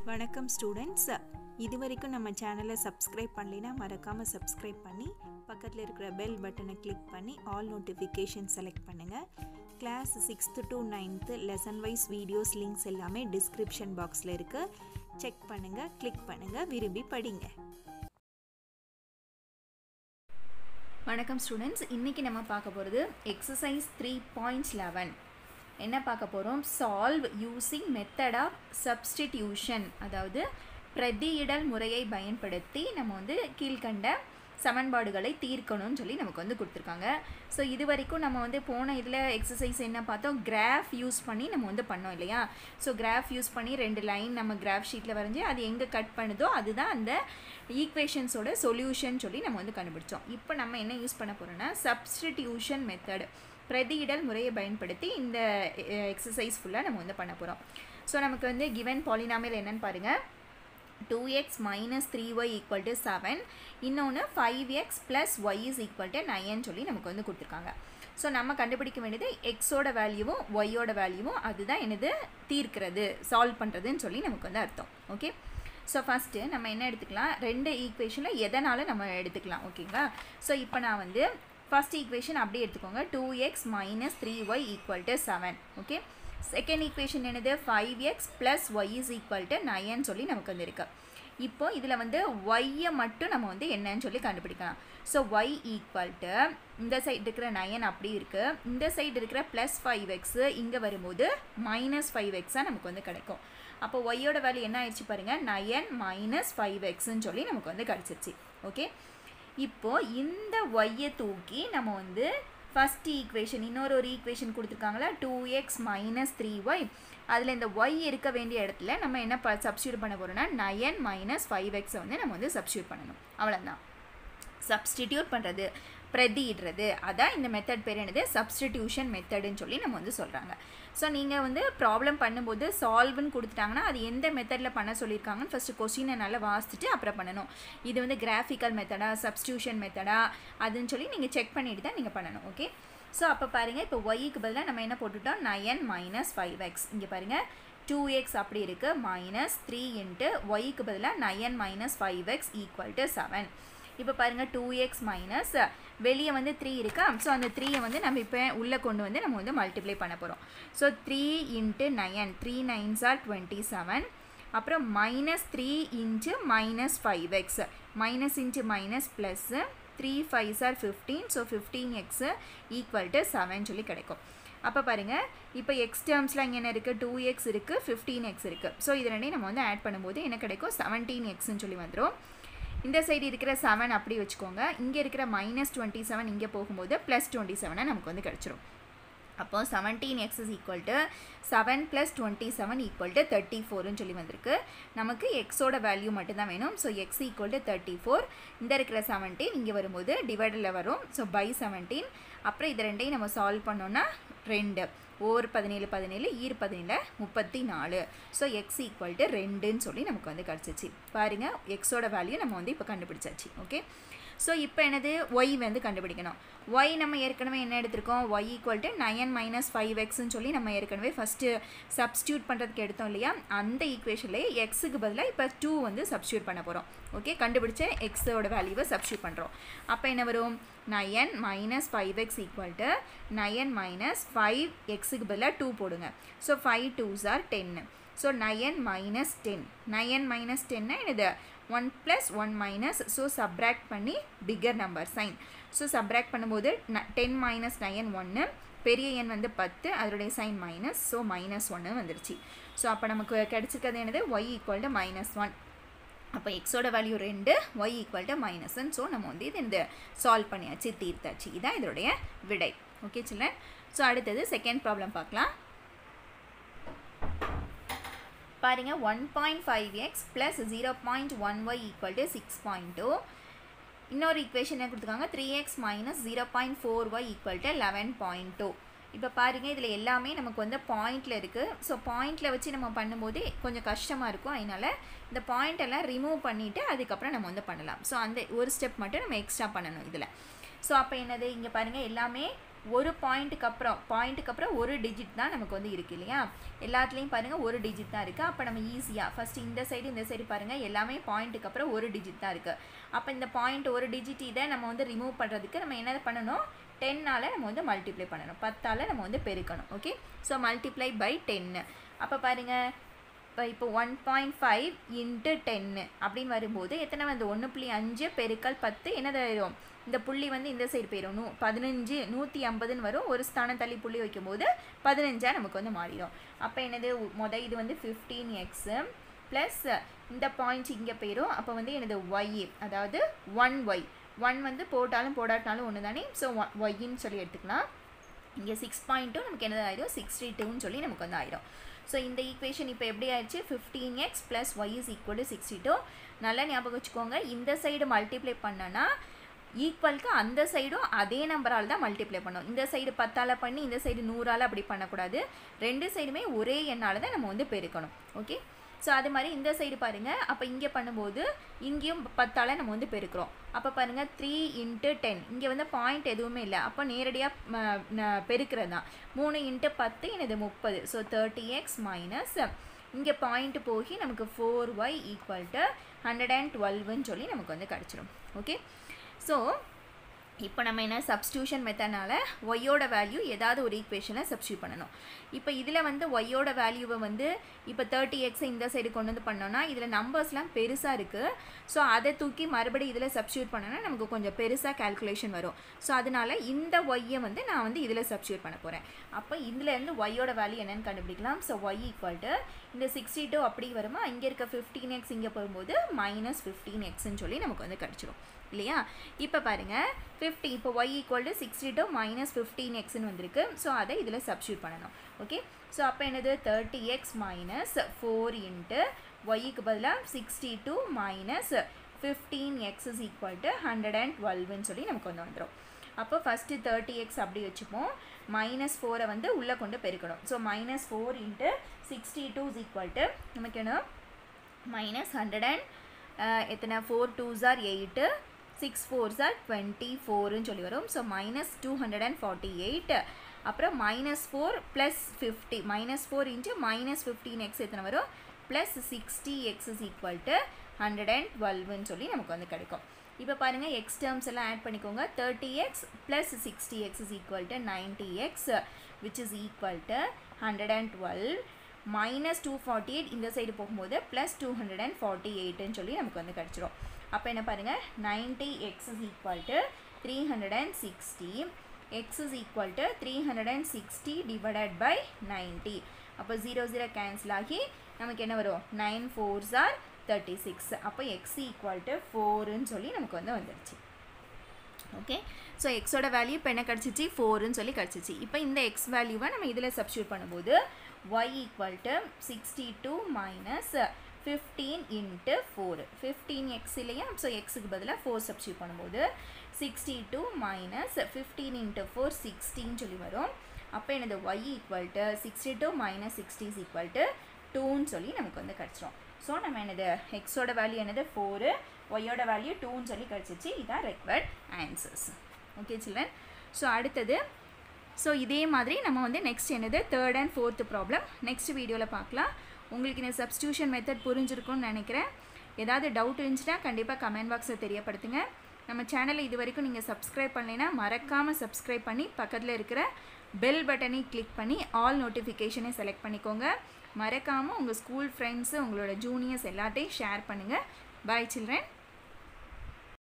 வணக்கம் ஸ்டூடெண்ட்ஸ் இது வரைக்கும் நம்ம சேனலை சப்ஸ்கிரைப் பண்ணலைன்னா மறக்காமல் சப்ஸ்கிரைப் பண்ணி பக்கத்தில் இருக்கிற பெல் பட்டனை கிளிக் பண்ணி ஆல் நோட்டிஃபிகேஷன் செலக்ட் பண்ணுங்கள் class sixth to ninth lesson wise videos links எல்லாமே டிஸ்கிரிப்ஷன் பாக்ஸில் இருக்குது செக் பண்ணுங்கள் கிளிக் பண்ணுங்கள் விரும்பி படிங்க வணக்கம் ஸ்டூடெண்ட்ஸ் இன்றைக்கி நம்ம பார்க்க போகிறது எக்ஸசைஸ் த்ரீ பாயிண்ட்ஸ் லெவன் என்ன பார்க்க போகிறோம் solve using method of substitution அதாவது பிரதியிடல் முறையை பயன்படுத்தி நம்ம வந்து கீழ்கண்ட சமன்பாடுகளை தீர்க்கணும்னு சொல்லி நமக்கு வந்து கொடுத்துருக்காங்க ஸோ இது வரைக்கும் நம்ம வந்து போன இதில் எக்ஸசைஸ் என்ன பார்த்தோம் கிராஃப் யூஸ் பண்ணி நம்ம வந்து பண்ணோம் இல்லையா ஸோ கிராஃப் யூஸ் பண்ணி ரெண்டு லைன் நம்ம கிராஃப் ஷீட்டில் வரைஞ்சி அது எங்கே கட் பண்ணுதோ அதுதான் அந்த ஈக்குவேஷன்ஸோட சொல்யூஷன் சொல்லி நம்ம வந்து கண்டுபிடிச்சோம் இப்போ நம்ம என்ன யூஸ் பண்ண போகிறோம்னா சப்ஸ்டிடியூஷன் மெத்தட் பிரதியிடல் முறையை பயன்படுத்தி இந்த எக்ஸசைஸ் ஃபுல்லாக நம்ம வந்து பண்ண போகிறோம் ஸோ நமக்கு வந்து கிவன் பாலினாமியல் என்னன்னு பாருங்கள் two x minus three y equal to seven இன்னொன்று five x plus y is equal to nine சொல்லி நமக்கு வந்து கொடுத்துருக்காங்க ஸோ நம்ம கண்டுபிடிக்க வேண்டியது எக்ஸோட வேல்யூவும் ஒய்யோட வேல்யூவும் அதுதான் எனது தீர்க்கிறது சால்வ் பண்ணுறதுன்னு சொல்லி நமக்கு வந்து அர்த்தம் ஓகே ஸோ ஃபஸ்ட்டு நம்ம என்ன எடுத்துக்கலாம் ரெண்டு ஈக்குவேஷனில் எதனாலும் நம்ம எடுத்துக்கலாம் ஓகேங்களா ஸோ இப்போ நான் வந்து ஃபஸ்ட் ஈக்குவேஷன் அப்படியே எடுத்துக்கோங்க two x minus three y equal to seven okay second equation என்னது five x plus y is equal to nine சொல்லி நமக்கு வந்து இருக்கு இப்போ இதில் வந்து ஒய்யை மட்டும் நம்ம வந்து என்னன்னு சொல்லி கண்டுபிடிக்கலாம் ஸோ ஒய் ஈக்குவல் டு இந்த சைடு இருக்கிற நயன் அப்படி இருக்குது இந்த சைடு இருக்கிற ப்ளஸ் ஃபைவ் எக்ஸு இங்கே வரும்போது மைனஸ் ஃபைவ் எக்ஸாக நமக்கு வந்து கிடைக்கும் அப்போ ஒய்யோட வேல்யூ என்ன ஆயிடுச்சு பாருங்கள் நயன் மைனஸ் ஃபைவ் எக்ஸ்ன்னு சொல்லி நமக்கு வந்து கிடச்சிருச்சு ஓகே இப்போது இந்த ஒய்யை தூக்கி நம்ம வந்து ஃபஸ்ட் ஈக்குவேஷன் இன்னொரு ஒரு ஈக்குவேஷன் கொடுத்துருக்காங்களா two x minus three y அதில் இந்த ஒய் இருக்க வேண்டிய இடத்துல நம்ம என்ன ப சப்ஸ்டியூட் பண்ண போகிறோம்னா நயன் மைனஸ் ஃபைவ் எக்ஸை வந்து நம்ம வந்து சப்ஸ்டியூட் பண்ணணும் அவ்வளோதான் சப்ஸ்டிடியூட் பண்ணுறது பிரதியிடுறது அதான் இந்த மெத்தட் பேர் என்னது சப்ஸ்டிடியூஷன் மெத்தடுன்னு சொல்லி நம்ம வந்து சொல்கிறாங்க ஸோ நீங்கள் வந்து ப்ராப்ளம் பண்ணும்போது சால்வ்னு கொடுத்துட்டாங்கன்னா அது எந்த மெத்தடில் பண்ண சொல்லியிருக்காங்கன்னு ஃபஸ்ட்டு கொஸ்டினை நல்லா வாசிச்சுட்டு அப்புறம் பண்ணணும் இது வந்து கிராஃபிக்கல் மெத்தடா சப்ஸ்டியூஷன் மெத்தடா அதுன்னு சொல்லி நீங்கள் செக் பண்ணிட்டு தான் நீங்கள் பண்ணணும் ஓகே ஸோ அப்போ பாருங்கள் இப்போ ஒய்க்கு பதிலாக நம்ம என்ன போட்டுட்டோம் நயன் மைனஸ் ஃபைவ் எக்ஸ் இங்கே பாருங்கள் டூ எக்ஸ் அப்படி இருக்குது மைனஸ் த்ரீ இன்ட்டு ஒய்க்கு பதிலாக nine minus five x equal to seven இப்போ பாருங்கள் டூ எக்ஸ் மைனஸ் வெளியே வந்து த்ரீ இருக்கா ஸோ அந்த த்ரீயை வந்து நம்ம இப்போ உள்ளே கொண்டு வந்து நம்ம வந்து மல்டிப்ளை பண்ண போகிறோம் so three into nine three nines are twenty seven அப்புறம் minus three into minus five x minus into minus plus three fives are fifteen so fifteen x equal to seven சொல்லி கிடைக்கும் அப்போ பாருங்கள் இப்போ எக்ஸ் டேர்ம்ஸில் இங்கே என்ன இருக்குது டூ எக்ஸ் இருக்குது ஃபிஃப்டீன் எக்ஸ் இருக்குது ஸோ இது ரெண்டையும் நம்ம வந்து ஆட் பண்ணும்போது என்ன கிடைக்கும் செவன்டீன் எக்ஸ்ன்னு சொல்லி வந்துடும் இந்த சைடு இருக்கிற செவன் அப்படி வச்சுக்கோங்க இங்கே இருக்கிற மைனஸ் டுவெண்ட்டி செவன் இங்கே போகும்போது ப்ளஸ் டுவெண்ட்டி செவனை நமக்கு வந்து கிடச்சிரும் அப்போ seventeen x is equal to seven plus twenty seven equal to thirty ஃபோர்னு சொல்லி வந்திருக்கு நமக்கு எக்ஸோட வேல்யூ மட்டும்தான் வேணும் so x equal to thirty four இந்த இருக்கிற செவன்டீன் இங்கே வரும்போது டிவைடில் வரும் ஸோ பை செவன்டீன் அப்புறம் இது ரெண்டையும் நம்ம சால்வ் பண்ணோன்னா ரெண்டு ஓர் பதினேழு பதினேழு ஈர் பதினேழு முப்பத்தி நாலு ஸோ எக்ஸ் ஈக்குவல் டு ரெண்டுன்னு சொல்லி நமக்கு வந்து கிடச்சிச்சு பாருங்கள் எக்ஸோட வேல்யூ நம்ம வந்து இப்போ கண்டுபிடிச்சாச்சு ஓகே ஸோ இப்போ என்னது ஒய் வந்து கண்டுபிடிக்கணும் ஒய் நம்ம ஏற்கனவே என்ன எடுத்திருக்கோம் y equal to nine minus five எக்ஸ்ன்னு சொல்லி நம்ம ஏற்கனவே ஃபஸ்ட்டு சப்ஸ்டியூட் பண்ணுறதுக்கு எடுத்தோம் இல்லையா அந்த ஈக்குவேஷன்லேயே எக்ஸுக்கு பதிலாக இப்போ டூ வந்து சப்ஸ்டியூட் பண்ண போகிறோம் ஓகே கண்டுபிடிச்ச எக்ஸோட வேல்யூவை சப்ஸ்டியூட் பண்ணுறோம் அப்போ என்ன வரும் nine minus five x equal to nine minus five எக்ஸுக்கு பதிலாக டூ போடுங்க ஸோ ஃபைவ் டூஸ் ஆர் டென்னு so nine minus ten nine minus டென்னா என்னது one plus one minus so subtract பண்ணி bigger number sign so subtract பண்ணும்போது ந ten minus nine ஒன்று பெரிய எண் வந்து பத்து அதனுடைய சைன் மைனஸ் ஸோ மைனஸ் ஒன்று வந்துருச்சு ஸோ அப்போ நமக்கு கிடச்சிருக்கிறது என்னது y equal to minus one அப்போ எக்ஸோட வேல்யூ ரெண்டு ஒய் ஈக்குவல் டு மைனஸ்ன்னு ஸோ நம்ம வந்து இது இந்த சால்வ் பண்ணியாச்சு தீர்த்தாச்சு இதான் இதோடைய விடை ஓகே சில்லன் ஸோ அடுத்தது செகண்ட் ப்ராப்ளம் பார்க்கலாம் பாருங்க one point five x plus zero point one y equal to six point two இன்னொரு ஈக்குவேஷன் என்ன கொடுத்துருக்காங்க three x minus zero point four y equal to eleven point two இப்போ பாருங்கள் இதில் எல்லாமே நமக்கு வந்து பாயிண்டில் இருக்குது ஸோ பாயிண்டில் வச்சு நம்ம பண்ணும்போது கொஞ்சம் கஷ்டமாக இருக்கும் அதனால் இந்த பாயிண்ட் எல்லாம் ரிமூவ் பண்ணிவிட்டு அதுக்கப்புறம் நம்ம வந்து பண்ணலாம் ஸோ அந்த ஒரு ஸ்டெப் மட்டும் நம்ம எக்ஸ்ட்ரா பண்ணணும் இதில் ஸோ அப்போ என்னது இங்கே பாருங்கள் எல்லாமே ஒரு பாயிண்ட்டுக்கு அப்புறம் பாயிண்ட்டுக்கு அப்புறம் ஒரு டிஜிட் தான் நமக்கு வந்து இருக்குது இல்லையா எல்லாத்துலேயும் பாருங்கள் ஒரு டிஜிட் தான் இருக்குது அப்போ நம்ம ஈஸியாக ஃபஸ்ட்டு இந்த சைடு இந்த சைடு பாருங்கள் எல்லாமே பாயிண்ட்டுக்கு அப்புறம் ஒரு டிஜிட் தான் இருக்குது அப்போ இந்த பாயிண்ட் ஒரு டிஜிட் இதை நம்ம வந்து ரிமூவ் பண்ணுறதுக்கு நம்ம என்ன பண்ணணும் டென்னால் நம்ம வந்து மல்டிப்ளை பண்ணணும் பத்தால் நம்ம வந்து பெருக்கணும் ஓகே ஸோ மல்டிப்ளை பை டென்னு அப்போ பாருங்கள் இப்போ இப்போ ஒன் பாயிண்ட் ஃபைவ் இன்ட்டு டென்னு அப்படின்னு வரும்போது எத்தனை வந்து ஒன்று புள்ளி அஞ்சு பெருக்கல் பத்து என்னதாயிரும் இந்த புள்ளி வந்து இந்த சைடு போயிடும் நூ பதினஞ்சு நூற்றி ஐம்பதுன்னு வரும் ஒரு ஸ்தானம் தள்ளி புள்ளி வைக்கும்போது பதினஞ்சாக நமக்கு வந்து மாறிடும் அப்போ என்னது மொதல் இது வந்து ஃபிஃப்டீன் எக்ஸு ப்ளஸ் இந்த பாயிண்ட் இங்கே போயிடும் அப்போ வந்து எனது ஒய் அதாவது ஒன் ஒய் ஒன் வந்து போட்டாலும் போடாட்டாலும் ஒன்று தானே ஸோ ஒய்ன்னு சொல்லி எடுத்துக்கலாம் இங்கே சிக்ஸ் பாயிண்ட்டும் நமக்கு என்னது ஆயிடும் சிக்ஸ்டி டூன்னு சொல்லி நமக்கு வந்து ஆயிடும் ஸோ இந்த ஈக்குவேஷன் இப்போ எப்படி ஆயிடுச்சு fifteen x plus y is equal to sixty two நல்லா ஞாபகம் வச்சுக்கோங்க இந்த சைடு மல்டிப்ளை பண்ணோன்னா ஈக்குவலுக்கு அந்த சைடும் அதே நம்பரால் தான் மல்டிப்ளை பண்ணும் இந்த சைடு பத்தால் பண்ணி இந்த சைடு நூறால் அப்படி பண்ணக்கூடாது ரெண்டு சைடுமே ஒரே எண்ணால் தான் நம்ம வந்து பெருக்கணும் ஓகே ஸோ அது மாதிரி இந்த சைடு பாருங்கள் அப்போ இங்கே பண்ணும்போது இங்கேயும் பத்தால் நம்ம வந்து பெருக்கிறோம் அப்போ பாருங்கள் த்ரீ இன்ட்டு டென் இங்கே வந்து பாயிண்ட் எதுவுமே இல்லை அப்போ நேரடியாக பெருக்கிறது தான் மூணு இன்ட்டு பத்து எனது முப்பது ஸோ தேர்ட்டி எக்ஸ் மைனஸ் இங்கே பாயிண்ட் போகி நமக்கு four y equal to hundred and டுவெல்வுன்னு சொல்லி நமக்கு வந்து கிடச்சிரும் ஓகே ஸோ இப்போ நம்ம என்ன சப்ஸ்டியூஷன் மெத்தட்னால ஒய்யோட வேல்யூ ஏதாவது ஒரு ஈக்குவேஷனில் சப்ஸ்டியூட் பண்ணணும் இப்போ இதில் வந்து ஒய்யோட வேல்யூவை வந்து இப்போ தேர்ட்டி எக்ஸை இந்த சைடு கொண்டு வந்து பண்ணோன்னா இதில் நம்பர்ஸ்லாம் பெருசாக இருக்குது ஸோ அதை தூக்கி மறுபடியும் இதில் சப்ஸ்டியூட் பண்ணோன்னா நமக்கு கொஞ்சம் பெருசாக கேல்குலேஷன் வரும் ஸோ அதனால் இந்த ஒய்யை வந்து நான் வந்து இதில் சப்ஸ்டியூட் பண்ண போகிறேன் அப்போ இதுலேருந்து ஒய்யோட வேல்யூ என்னென்னு கண்டுபிடிக்கலாம் ஸோ ஒய் ஈக்குவல் டு இந்த சிக்ஸ்டி டூ அப்படி வருமா இங்கே இருக்க ஃபிஃப்டீன் எக்ஸ் இங்கே போகும்போது மைனஸ் ஃபிஃப்டீன் எக்ஸ்ன்னு சொல்லி நமக்கு வந்து கிடச்சிரும் இல்லையா இப்போ பாருங்கள் ஃபிஃப்டி இப்போ y equal to sixty two minus fifteen எக்ஸ்னு வந்திருக்கு ஸோ அதை இதில் சப்ஸ்டியூட் பண்ணணும் ஓகே ஸோ அப்போ என்னது thirty x minus four into ஒய்க்கு பதிலாக sixty two minus fifteen x is equal to hundred and டுவெல்வுன்னு சொல்லி நமக்கு வந்து வந்துடும் அப்போ ஃபஸ்ட்டு தேர்ட்டி எக்ஸ் அப்படி வச்சுப்போம் மைனஸ் ஃபோரை வந்து உள்ளே கொண்டு பெருக்கணும் so minus four into sixty two is equal to நமக்கு என்ன மைனஸ் ஹண்ட்ரட் அண்ட் எத்தனை four two are eight six four are twenty ஃபோருன்னு சொல்லி வரும் so minus two hundred and forty eight அப்புறம் minus four plus fifty minus four into minus fifteen x எத்தனை வரும் plus sixty x is equal to hundred and டுவெல்வுன்னு சொல்லி நமக்கு வந்து கிடைக்கும் இப்போ பாருங்கள் எக்ஸ் டேர்ம்ஸ் எல்லாம் ஆட் பண்ணிக்கோங்க thirty x plus sixty x is equal to ninety x which is equal to hundred and twelve minus two forty eight இந்த சைடு போகும்போது plus two hundred and forty எயிட்டுன்னு சொல்லி நமக்கு வந்து கிடச்சிரும் அப்போ என்ன பாருங்கள் ninety x is equal to three hundred and sixty x is equal to three hundred and sixty divided by ninety அப்போ ஜீரோ ஜீரோ கேன்சல் ஆகி நமக்கு என்ன வரும் nine fours are thirty six அப்போ எக்ஸ் ஈக்குவல் டு ஃபோருன்னு சொல்லி நமக்கு வந்து வந்துடுச்சு ஓகே ஸோ எக்ஸோட வேல்யூ இப்போ என்ன கிடச்சிச்சு ஃபோருன்னு சொல்லி கிடச்சிச்சு இப்போ இந்த எக்ஸ் வேல்யூவை நம்ம இதில் சப்ஸ்டியூட் பண்ணும்போது y equal to sixty two minus fifteen into four fifteen x இல்லையா ஸோ எக்ஸுக்கு பதிலாக ஃபோர் சப்ஸ்டியூட் பண்ணும்போது sixty two minus fifteen into four சிக்ஸ்டின்னு சொல்லி வரும் அப்போ எனது y equal to sixty two minus sixty is equal to டூன்னு சொல்லி நமக்கு வந்து கிடச்சிரும் ஸோ நம்ம என்னது எக்ஸோட வேல்யூ என்னது ஃபோரு ஒய்யோட வேல்யூ டூன்னு சொல்லி கிடச்சிச்சு இதான் required answers okay children so அடுத்தது ஸோ இதே மாதிரி நம்ம வந்து நெக்ஸ்ட் என்னது third and fourth problem next வீடியோவில் பார்க்கலாம் உங்களுக்கு இந்த சப்ஸ்டியூஷன் மெத்தட் புரிஞ்சிருக்கும்னு நினைக்கிறேன் ஏதாவது டவுட் இருந்துச்சுன்னா கண்டிப்பாக கமெண்ட் பாக்ஸில் தெரியப்படுத்துங்க நம்ம சேனலை இது வரைக்கும் நீங்கள் சப்ஸ்கிரைப் பண்ணலைன்னா மறக்காமல் சப்ஸ்கிரைப் பண்ணி பக்கத்தில் இருக்கிற பெல் பட்டனை கிளிக் பண்ணி ஆல் நோட்டிஃபிகேஷனை செலக்ட் பண்ணிக்கோங்க மறக்காமல் உங்கள் ஸ்கூல் ஃப்ரெண்ட்ஸு உங்களோட ஜூனியர்ஸ் எல்லாத்தையும் ஷேர் பண்ணுங்கள் பாய் சில்ட்ரன்